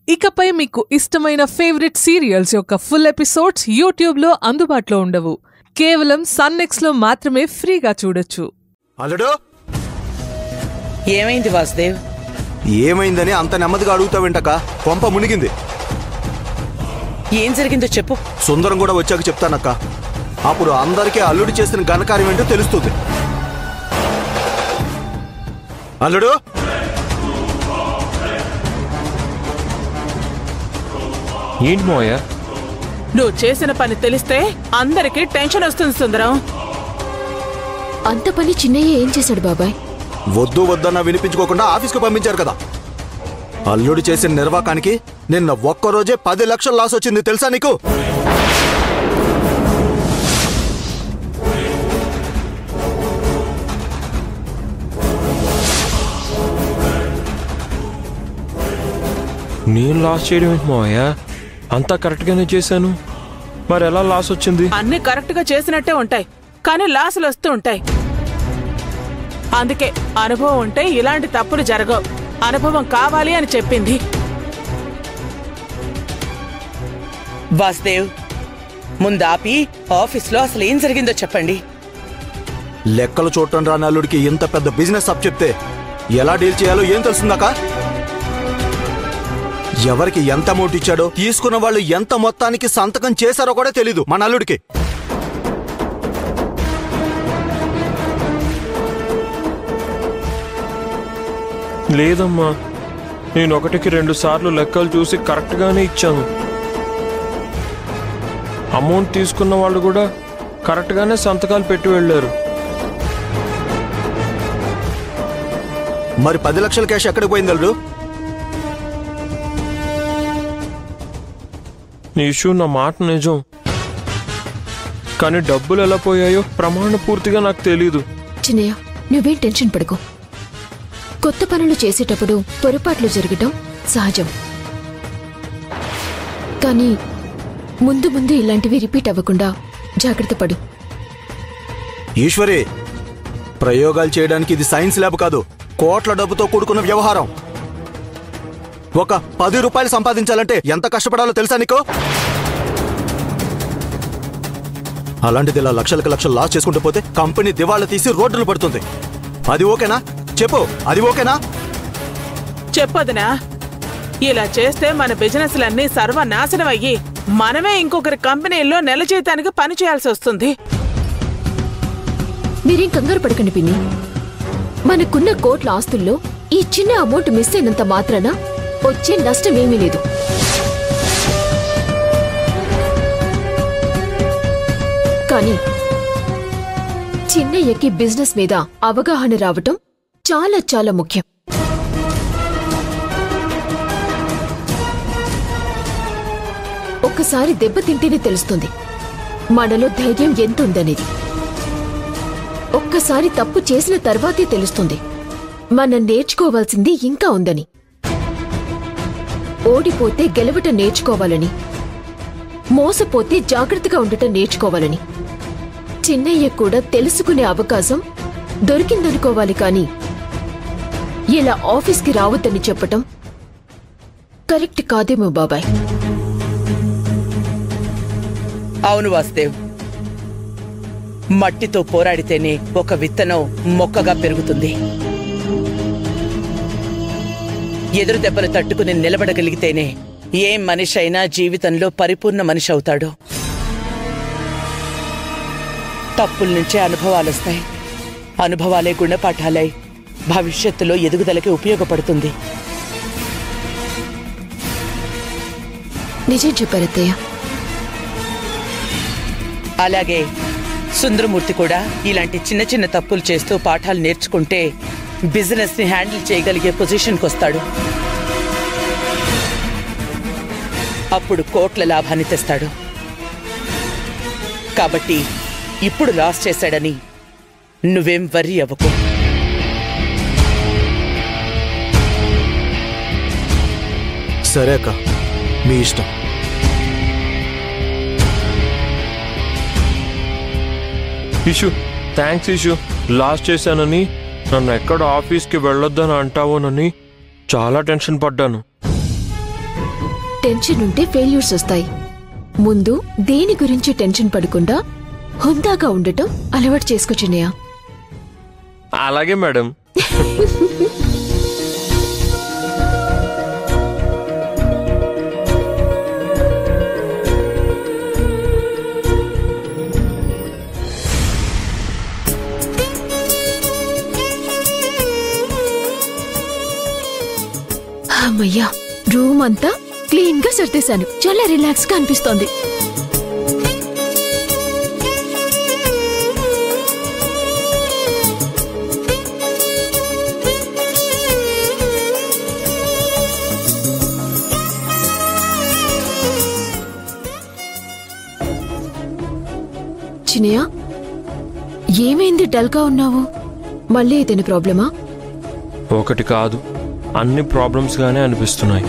ఇకపై మీకు ఇష్టమైన ఫేవరెట్ సీరియల్స్ యొక్క ఫుల్ ఎపిసోడ్స్ యూట్యూబ్లో అందుబాటులో ఉండవు కేవలం సన్నెక్స్లో మాత్రమే ఫ్రీగా చూడొచ్చు అల్లుడు ఏమైంది వాసుదేవ్ ఏమైందని అంత నెమ్మదిగా అడుగుతావేంటక్క కొంప మునిగింది ఏం జరిగిందో చెప్పు సుందరం కూడా వచ్చాక చెప్తానక్క అప్పుడు అందరికీ అల్లుడు చేసిన ఘనకార్యం ఏంటో తెలుస్తుంది అల్లుడు ఏంటి మోయ నువ్వు చేసిన పని తెలిస్తే అందరికీ టెన్షన్ వస్తుంది సుందరం అంత పని చిన్నయ్య ఏం చేశాడు బాబాయ్ వద్దు వద్దన్న వినిపించుకోకుండా ఆఫీస్కి పంపించారు కదా అల్లుడు చేసిన నిర్వాకానికి నిన్న ఒక్కరోజే పది లక్షల లాస్ వచ్చింది తెలుసా నీకు నేను లాస్ చేయడం ఏంటి మోయ అంతా కరెక్ట్గానే చేశాను మరి ఎలా లాస్ వచ్చింది అన్ని కరెక్ట్ గా చేసినట్టే ఉంటాయి కానీ లాసులు వస్తూ ఉంటాయి అందుకే అనుభవం ఉంటే ఇలాంటి తప్పులు జరగవు అనుభవం కావాలి అని చెప్పింది వాసుదేవ్ ముందాపి ఆఫీస్లో అసలు ఏం జరిగిందో చెప్పండి లెక్కలు చూడటం రాని అల్లుడికి ఇంత పెద్ద బిజినెస్ అప్ చెప్తే ఎలా డీల్ చేయాలో ఏం తెలుస్తుందాకా ఎవరికి ఎంత అమౌంట్ ఇచ్చాడో తీసుకున్న వాళ్ళు ఎంత మొత్తానికి సంతకం చేశారో కూడా తెలీదు మన అల్లుడికి లేదమ్మా నేను ఒకటికి రెండు సార్లు లెక్కలు చూసి కరెక్ట్గానే ఇచ్చాను అమౌంట్ తీసుకున్న వాళ్ళు కూడా కరెక్ట్గానే సంతకాలు పెట్టి వెళ్ళారు మరి పది లక్షల క్యాష్ ఎక్కడికి పోయింది అల్లుడు నీ ఇష్యూ నా మాట నిజం కానీ డబ్బులు ఎలా పోయాయో ప్రమాణ పూర్తిగా నాకు తెలీదు చిన్నయ్య నువ్వేం టెన్షన్ పడుకో కొత్త పనులు చేసేటప్పుడు పొరపాట్లు జరగటం సహజం కానీ ముందు ముందు ఇలాంటివి రిపీట్ అవ్వకుండా జాగ్రత్త పడు ఈశ్వరి ప్రయోగాలు చేయడానికి ఇది సైన్స్ ల్యాబ్ కాదు కోట్ల డబ్బుతో కూడుకున్న వ్యవహారం ఒక పది రూపాయలు సంపాదించాలంటే ఎంత కష్టపడాలో తెలుసా నీకు అలాంటిది ఇలా లక్షలకు లక్షలు లాస్ చేసుకుంటూ పోతే కంపెనీ దివాళా తీసి రోడ్డును పడుతుంది అది ఓకేనా చెప్పు అది ఓకేనా చెప్పొదినా ఇలా చేస్తే మన బిజినెస్లన్నీ సర్వనాశనం అయ్యి మనమే ఇంకొకరి కంపెనీల్లో నెల జీతానికి పని చేయాల్సి వస్తుంది మీరేం కంగారు పడకండి పిన్ని మనకున్న కోట్ల ఆస్తుల్లో ఈ చిన్న అమౌంట్ మిస్ అయినంత మాత్రాన వచ్చే నష్టమేమీ లేదు కానీ చిన్నయ్యకి బిజినెస్ మీద అవగాహన రావటం చాలా చాలా ముఖ్యం ఒక్కసారి దెబ్బతింటేనే తెలుస్తుంది మనలో ధైర్యం ఎంతుందనేది ఒక్కసారి తప్పు చేసిన తర్వాతే తెలుస్తుంది మనం నేర్చుకోవాల్సింది ఇంకా ఉందని ఓడిపోతే గెలవటం నేర్చుకోవాలని మోసపోతే జాగ్రత్తగా ఉండటం నేర్చుకోవాలని చిన్నయ్య కూడా తెలుసుకునే అవకాశం దొరికిందనుకోవాలి కానీ ఇలా ఆఫీస్కి రావద్దని చెప్పటం కరెక్ట్ కాదేమో బాబాయ్ అవును వాసుదేవ్ మట్టితో పోరాడితేనే ఒక విత్తనం మొక్కగా పెరుగుతుంది ఎదురు దెబ్బలు తట్టుకుని నిలబడగలిగితేనే ఏ మనిషి అయినా జీవితంలో పరిపూర్ణ మనిషి అవుతాడు తప్పుల నుంచే అనుభవాలు వస్తాయి అనుభవాలే గుణపాఠాలై భవిష్యత్తులో ఎదుగుదలకి ఉపయోగపడుతుంది నిజం చెప్పారత్తయ్య అలాగే సుందరమూర్తి కూడా ఇలాంటి చిన్న చిన్న తప్పులు చేస్తూ పాఠాలు నేర్చుకుంటే బిజినెస్ ని హ్యాండిల్ చేయగలిగే పొజిషన్కి వస్తాడు అప్పుడు కోట్ల లాభాన్ని తెస్తాడు కాబట్టి ఇప్పుడు లాస్ చేశాడని నువ్వేం వర్రీ అవ్వకు సరే అక్క మీ ఇష్టం ఇషు థ్యాంక్స్ ఇషు లాస్ చేశానని నన్ను ఎక్కడ ఆఫీస్కి వెళ్ళొద్దని అంటావోనని చాలా టెన్షన్ పడ్డాను టెన్షన్ ఉంటే ఫెయిల్యూర్స్ వస్తాయి ముందు దేని గురించి టెన్షన్ పడకుండా హుందాగా ఉండటం అలవాటు చేసుకో చిన్నయ్య అలాగే మేడం అమ్మయ్యా రూమ్ అంతా క్లీన్ గా సర్దేశాను చాలా రిలాక్స్ గా అనిపిస్తోంది చిన్నయ్య ఏమైంది డల్ గా ఉన్నావు మళ్ళీ ఏదైనా ప్రాబ్లమా ఒకటి కాదు అన్ని ప్రాబ్లమ్స్ గానే అనిపిస్తున్నాయి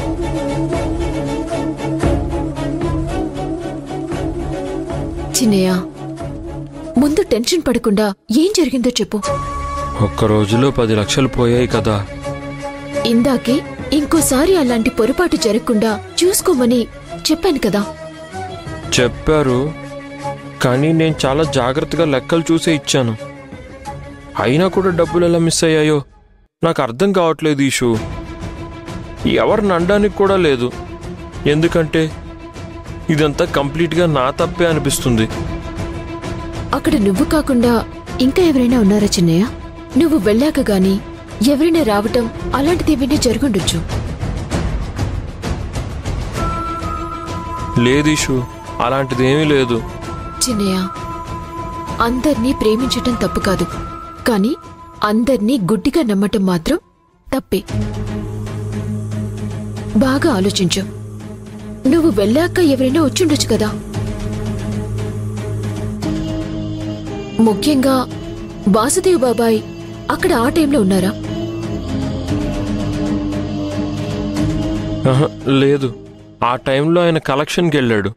చిన్నయ్య ముందు టెన్షన్ పడకుండా ఏం జరిగిందో చెప్పు ఒక్క రోజులో పది లక్షలు పోయాయి కదా ఇందాకే ఇంకోసారి అలాంటి పొరపాటు జరగకుండా చూసుకోమని చెప్పాను కదా చెప్పారు కానీ నేను చాలా జాగ్రత్తగా లెక్కలు చూసే ఇచ్చాను అయినా కూడా డబ్బులు ఎలా మిస్ అయ్యాయో నాకు అర్థం కావట్లేదు ఈషు ఎవరిని అనడానికి కూడా లేదు ఎందుకంటే ఇదంతా కంప్లీట్గా నా తప్పే అనిపిస్తుంది అక్కడ నువ్వు కాకుండా ఇంకా ఎవరైనా ఉన్నారా చిన్నయ్య నువ్వు వెళ్ళాక గాని ఎవరైనా రావటం అలాంటిదేమైనా జరుగుండొచ్చు లేదు ఈషు అలాంటిది ఏమీ లేదు చిన్నయ్య అందర్నీ ప్రేమించటం తప్పు కాదు కానీ అందర్నీ గుడ్డిగా నమ్మటం మాత్రం తప్పే బాగా ఆలోచించు నువ్వు వెళ్ళాక ఎవరైనా వచ్చుండొచ్చు కదా ముఖ్యంగా వాసుదేవ్ బాబాయ్ అక్కడ ఆ టైంలో ఉన్నారా ఆహా, లేదు ఆ టైంలో ఆయన కలెక్షన్కి వెళ్ళాడు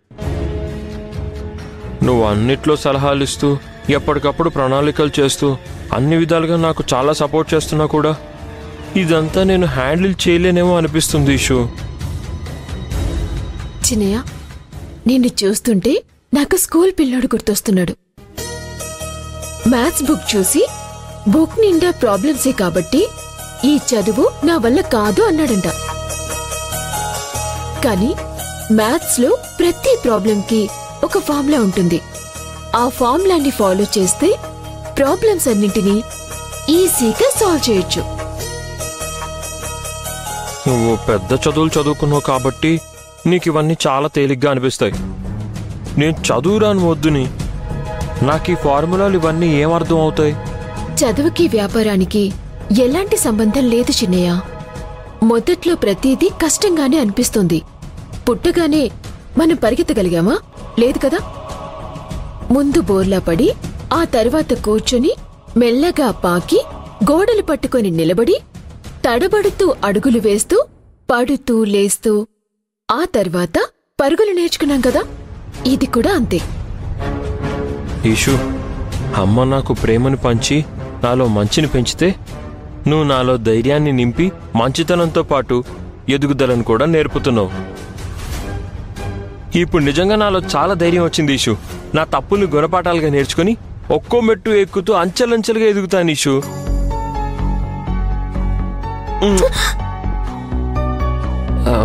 నువ్వు అన్నిట్లో సలహాలు ఇస్తూ ఎప్పటికప్పుడు ప్రణాళికలు చేస్తూ అన్ని విధాలుగా నాకు చాలా సపోర్ట్ చేస్తున్నా కూడా ఇదంతా నేను హ్యాండిల్ చేయలేనేమో అనిపిస్తుంది ఇషు చిన్నయ్య నిన్ను చూస్తుంటే నాకు స్కూల్ పిల్లోడు గుర్తొస్తున్నాడు మ్యాథ్స్ బుక్ చూసి బుక్ నిండా ప్రాబ్లమ్సే కాబట్టి ఈ చదువు నా వల్ల కాదు అన్నాడంట కానీ మ్యాథ్స్ లో ప్రతి ప్రాబ్లంకి ఒక ఫార్ములా ఉంటుంది ఆ ఫార్ములాని ఫాలో చేస్తే ప్రాబ్లమ్స్ అన్నింటినీ ఈజీగా సాల్వ్ చేయొచ్చు నువ్వు పెద్ద చదువులు చదువుకున్నావు కాబట్టి నీకు ఇవన్నీ చాలా తేలిగ్గా అనిపిస్తాయి నేను చదువురాను వద్దుని నాకు ఈ ఫార్ములాలు ఇవన్నీ ఏం అర్థం అవుతాయి చదువుకి వ్యాపారానికి ఎలాంటి సంబంధం లేదు చిన్నయ్య మొదట్లో ప్రతిదీ కష్టంగానే అనిపిస్తుంది పుట్టగానే మనం పరిగెత్తగలిగామా లేదు కదా ముందు బోర్లా పడి ఆ తర్వాత కూర్చొని మెల్లగా పాకి గోడలు పట్టుకొని నిలబడి తడబడుతూ అడుగులు వేస్తూ పడుతూ లేస్తూ ఆ తర్వాత పరుగులు నేర్చుకున్నాం కదా ఇది కూడా అంతే ఈషు అమ్మ నాకు ప్రేమను పంచి నాలో మంచిని పెంచితే నువ్వు నాలో ధైర్యాన్ని నింపి మంచితనంతో పాటు ఎదుగుదలను కూడా నేర్పుతున్నావు ఇప్పుడు నిజంగా నాలో చాలా ధైర్యం వచ్చింది ఈషు నా తప్పుల్ని గుణపాఠాలుగా నేర్చుకుని ఒక్కో మెట్టు ఎక్కుతూ అంచెలంచెలుగా ఎదుగుతాను ఈషు ఉమ్. ఆ,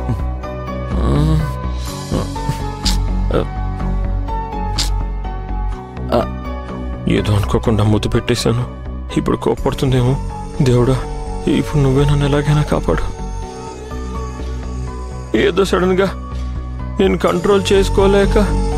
ఏదో అనుకోకుండా ముద్దు పెట్టేశాను ఇప్పుడు కోపడుతుందేమో దేవుడా ఇప్పుడు నువ్వే నన్ను ఎలాగైనా కాపాడు ఏదో సడన్ గా నేను కంట్రోల్ చేసుకోలేక